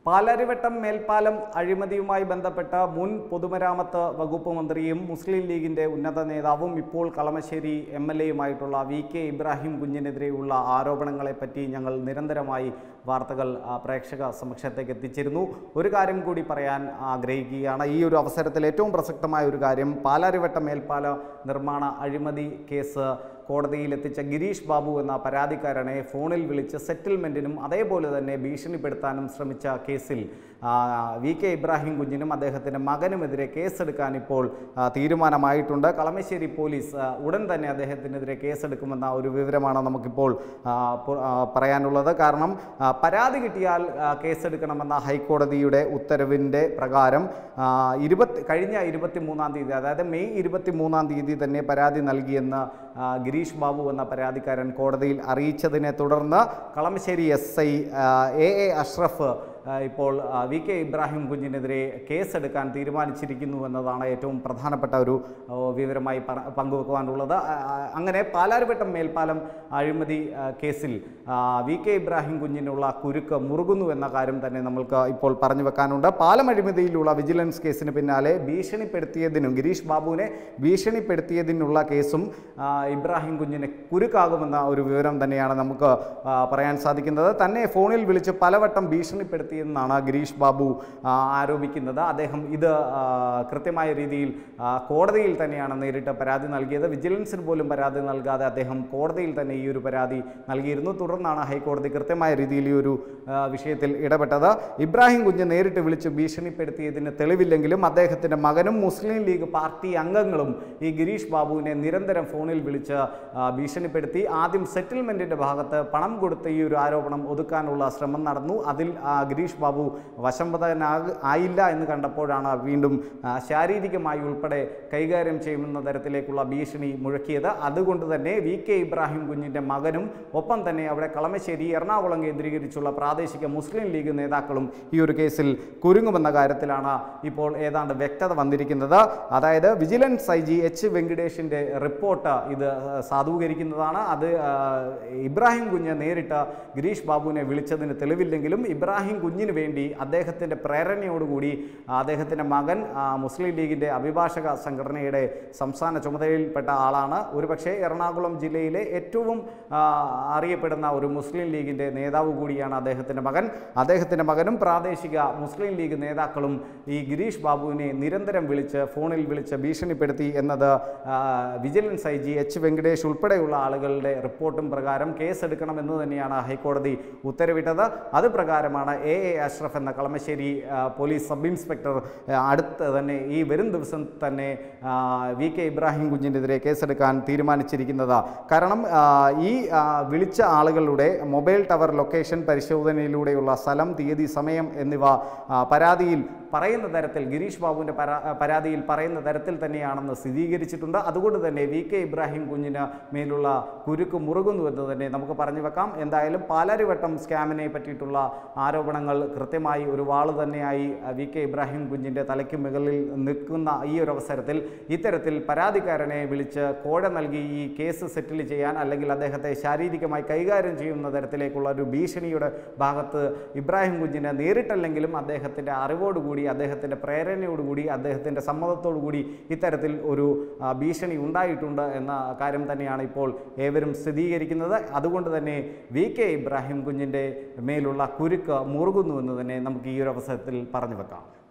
പാലാരിവട്ടം മേൽപ്പാലം അഴിമതിയുമായി ബന്ധപ്പെട്ട മുൻ പൊതുമരാമത്ത് വകുപ്പ് മന്ത്രിയും മുസ്ലിം ലീഗിന്റെ ഉന്നത നേതാവും ഇപ്പോൾ കളമശ്ശേരി എം എൽ എയുമായിട്ടുള്ള വി കെ ഇബ്രാഹിം കുഞ്ഞിനെതിരെയുള്ള ആരോപണങ്ങളെപ്പറ്റി ഞങ്ങൾ നിരന്തരമായി വാർത്തകൾ ആ, പ്രേക്ഷക സമക്ഷത്തേക്ക് എത്തിച്ചിരുന്നു ഒരു കാര്യം കൂടി പറയാൻ ആഗ്രഹിക്കുകയാണ് ഈ ഒരു അവസരത്തിൽ ഏറ്റവും പ്രസക്തമായ ഒരു കാര്യം പാലാരിവട്ടം മേൽപ്പാല നിർമ്മാണ അഴിമതി കേസ് കോടതിയിലെത്തിച്ച ഗിരീഷ് ബാബു എന്ന പരാതിക്കാരനെ ഫോണിൽ വിളിച്ച് സെറ്റിൽമെൻറ്റിനും അതേപോലെ തന്നെ ഭീഷണിപ്പെടുത്താനും ശ്രമിച്ച കേസിൽ ആ, വി കെ ഇബ്രാഹിം കുഞ്ഞിനും അദ്ദേഹത്തിൻ്റെ മകനുമെതിരെ കേസെടുക്കാൻ ഇപ്പോൾ ആ, തീരുമാനമായിട്ടുണ്ട് കളമശ്ശേരി പോലീസ് ആ, ഉടൻ തന്നെ അദ്ദേഹത്തിനെതിരെ കേസെടുക്കുമെന്ന ഒരു വിവരമാണ് നമുക്കിപ്പോൾ ആ, പു- ആ, പറയാനുള്ളത് കാരണം ആ, പരാതി കിട്ടിയാൽ ആ, കേസെടുക്കണമെന്ന ഹൈക്കോടതിയുടെ ഉത്തരവിൻ്റെ പ്രകാരം ആ, ഇരുപത്തി കഴിഞ്ഞ ഇരുപത്തി മൂന്നാം തീയതി അതായത് മെയ് ഇരുപത്തി മൂന്നാം തീയതി തന്നെ പരാതി നൽകിയെന്ന് ആ, ഗിരീഷ് ബാബു എന്ന പരാതിക്കാരൻ കോടതിയിൽ അറിയിച്ചതിനെ തുടർന്ന് Kalamassery S I A A Ashraf ആ, ഇപ്പോൾ ആ, വി കെ ഇബ്രാഹിം കുഞ്ഞിനെതിരെ കേസെടുക്കാൻ തീരുമാനിച്ചിരിക്കുന്നു എന്നതാണ് ഏറ്റവും പ്രധാനപ്പെട്ട ഒരു ആ, വിവരമായി പറ- പങ്കുവെക്കുവാനുള്ളത് ആ, ആ, അങ്ങനെ പാലാരിവട്ടം മേൽപ്പാലം അഴിമതി ആ, കേസിൽ ആ, വി കെ ഇബ്രാഹിം കുഞ്ഞിനുള്ള കുരുക്ക് മുറുകുന്നു എന്ന കാര്യം തന്നെ നമ്മൾക്ക് ഇപ്പോൾ പറഞ്ഞു വെക്കാനുണ്ട് പാലം അഴിമതിയിലുള്ള വിജിലൻസ് കേസിന് പിന്നാലെ ഭീഷണിപ്പെടുത്തിയതിനും ഗിരീഷ് ബാബുവിനെ ഭീഷണിപ്പെടുത്തിയതിനുള്ള കേസും ആ, ഇബ്രാഹിം കുഞ്ഞിനെ കുരുക്കാകുമെന്ന ഒരു വിവരം തന്നെയാണ് നമുക്ക് ആ, പറയാൻ സാധിക്കുന്നത് തന്നെ ഫോണിൽ വിളിച്ച് പലവട്ടം ഭീഷണിപ്പെടുത്തിയെന്നാണ് ഗിരീഷ് ബാബു ആ, ആരോപിക്കുന്നത് അദ്ദേഹം ഇത് ആ, കൃത്യമായ രീതിയിൽ ആ, കോടതിയിൽ തന്നെയാണ് നേരിട്ട് പരാതി നൽകിയത് വിജിലൻസിന് പോലും പരാതി നൽകാതെ അദ്ദേഹം കോടതിയിൽ തന്നെ ഈ ഒരു പരാതി നൽകിയിരുന്നു തുടർന്നാണ് ഹൈക്കോടതി കൃത്യമായ രീതിയിൽ ഈ ഒരു ആ, വിഷയത്തിൽ ഇടപെട്ടത് ഇബ്രാഹിം കുഞ്ഞ് നേരിട്ട് വിളിച്ച് ഭീഷണിപ്പെടുത്തിയതിന് തെളിവില്ലെങ്കിലും അദ്ദേഹത്തിൻ്റെ മകനും മുസ്ലിം ലീഗ് പാർട്ടി അംഗങ്ങളും ഈ ഗിരീഷ് ബാബുവിനെ നിരന്തരം ഫോണിൽ വിളിച്ച് ആ, ഭീഷണിപ്പെടുത്തി ആദ്യം സെറ്റിൽമെൻറ്റിൻ്റെ ഭാഗത്ത് പണം കൊടുത്ത് ഈ ഒരു ആരോപണം ഒതുക്കാനുള്ള ശ്രമം നടന്നു അതിൽ ആ, ഗിരീഷ് ബാബു വശംവദനാക ആയില്ല എന്ന് കണ്ടപ്പോഴാണ് വീണ്ടും ആ, ശാരീരികമായി ഉൾപ്പെടെ കൈകാര്യം ചെയ്യുന്ന തരത്തിലേക്കുള്ള ഭീഷണി മുഴക്കിയത് അതുകൊണ്ട് തന്നെ വി കെ ഇബ്രാഹിം കുഞ്ഞിൻ്റെ മകനും ഒപ്പം തന്നെ അവിടെ കളമശ്ശേരി എറണാകുളം കേന്ദ്രീകരിച്ചുള്ള പ്രാദേശിക മുസ്ലിം ലീഗ് നേതാക്കളും ഈ ഒരു കേസിൽ കുരുങ്ങുമെന്ന കാര്യത്തിലാണ് ഇപ്പോൾ ഏതാണ്ട് വ്യക്തത വന്നിരിക്കുന്നത് അതായത് വിജിലൻസ് ഐ ജി എച്ച് വെങ്കടേഷിൻ്റെ റിപ്പോർട്ട് ഇത് ആ, സാധൂകരിക്കുന്നതാണ് അത് ആ, ഇബ്രാഹിം കുഞ്ഞ് നേരിട്ട് ഗിരീഷ് ബാബുവിനെ വിളിച്ചതിന് തെളിവില്ലെങ്കിലും ഇബ്രാഹിം കുഞ്ഞിന് വേണ്ടി അദ്ദേഹത്തിൻ്റെ പ്രേരണയോടുകൂടി അദ്ദേഹത്തിൻ്റെ മകൻ ആ, മുസ്ലിം ലീഗിൻ്റെ അഭിഭാഷക സംഘടനയുടെ സംസ്ഥാന ചുമതലയിൽപ്പെട്ട ആളാണ് ഒരുപക്ഷെ എറണാകുളം ജില്ലയിലെ ഏറ്റവും ആ, അറിയപ്പെടുന്ന ഒരു മുസ്ലിം ലീഗിൻ്റെ നേതാവ് കൂടിയാണ് അദ്ദേഹത്തിൻ്റെ മകൻ അദ്ദേഹത്തിൻ്റെ മകനും പ്രാദേശിക മുസ്ലിം ലീഗ് നേതാക്കളും ഈ ഗിരീഷ് ബാബുവിനെ നിരന്തരം വിളിച്ച് ഫോണിൽ വിളിച്ച് ഭീഷണിപ്പെടുത്തി എന്നത് ആ, vigilance I G H Venkatesh ഉൾപ്പെടെയുള്ള ആളുകളുടെ റിപ്പോർട്ടും പ്രകാരം കേസെടുക്കണമെന്ന് തന്നെയാണ് ഹൈക്കോടതി ഉത്തരവിട്ടത് അത് പ്രകാരമാണ് എ എ അഷ്റഫ് എന്ന കളമശ്ശേരി ആ, പോലീസ് സബ് ഇൻസ്പെക്ടർ ആ, അടുത്ത് തന്നെ ഈ വരും ദിവസം തന്നെ ആ, വി കെ ഇബ്രാഹിം കുഞ്ഞിനെതിരെ കേസെടുക്കാൻ തീരുമാനിച്ചിരിക്കുന്നത് കാരണം ആ, ഈ ആ, വിളിച്ച ആളുകളുടെ മൊബൈൽ ടവർ ലൊക്കേഷൻ പരിശോധനയിലൂടെയുള്ള സ്ഥലം തീയതി സമയം എന്നിവ ആ, പരാതിയിൽ പറയുന്ന തരത്തിൽ ഗിരീഷ് ബാബുവിൻ്റെ പരാ പരാതിയിൽ പറയുന്ന തരത്തിൽ തന്നെയാണെന്ന് സ്ഥിരീകരിച്ചിട്ടുണ്ട് അതുകൊണ്ട് തന്നെ വി കെ ഇബ്രാഹിം കുഞ്ഞിന് മേലുള്ള കുരുക്ക് മുറുകുന്നു എന്ന് തന്നെ നമുക്ക് പറഞ്ഞു വെക്കാം എന്തായാലും പാലാരിവട്ടം സ്കാമിനെ പറ്റിയിട്ടുള്ള ആരോപണങ്ങൾ കൃത്യമായി ഒരു വാള് തന്നെയായി അഹ്, വി കെ ഇബ്രാഹിം കുഞ്ഞിൻ്റെ തലയ്ക്ക് മുകളിൽ നിൽക്കുന്ന ഈ ഒരു അവസരത്തിൽ ഇത്തരത്തിൽ പരാതിക്കാരനെ വിളിച്ച് കോഴ നൽകി ഈ കേസ് സെറ്റിൽ ചെയ്യാൻ അല്ലെങ്കിൽ അദ്ദേഹത്തെ ശാരീരികമായി കൈകാര്യം ചെയ്യുന്ന തരത്തിലേക്കുള്ള ഒരു ഭീഷണിയുടെ ഭാഗത്ത് ഇബ്രാഹിം കുഞ്ഞിനെ നേരിട്ടല്ലെങ്കിലും അദ്ദേഹത്തിൻ്റെ അറിവോടുകൂടി അദ്ദേഹത്തിൻ്റെ പ്രേരണയോടുകൂടി അദ്ദേഹത്തിൻ്റെ സമ്മതത്തോടുകൂടി ഇത്തരത്തിൽ ഒരു ആ, ഭീഷണി ഉണ്ടായിട്ടുണ്ട് എന്ന കാര്യം തന്നെയാണ് ഇപ്പോൾ ഏവരും സ്ഥിരീകരിക്കുന്നത് അതുകൊണ്ട് തന്നെ വി കെ ഇബ്രാഹിം കുഞ്ഞിൻ്റെ മേലുള്ള കുരുക്ക് മുറുകുന്നു എന്ന് തന്നെ നമുക്ക് ഈ ഒരു അവസരത്തിൽ പറഞ്ഞു വെക്കാം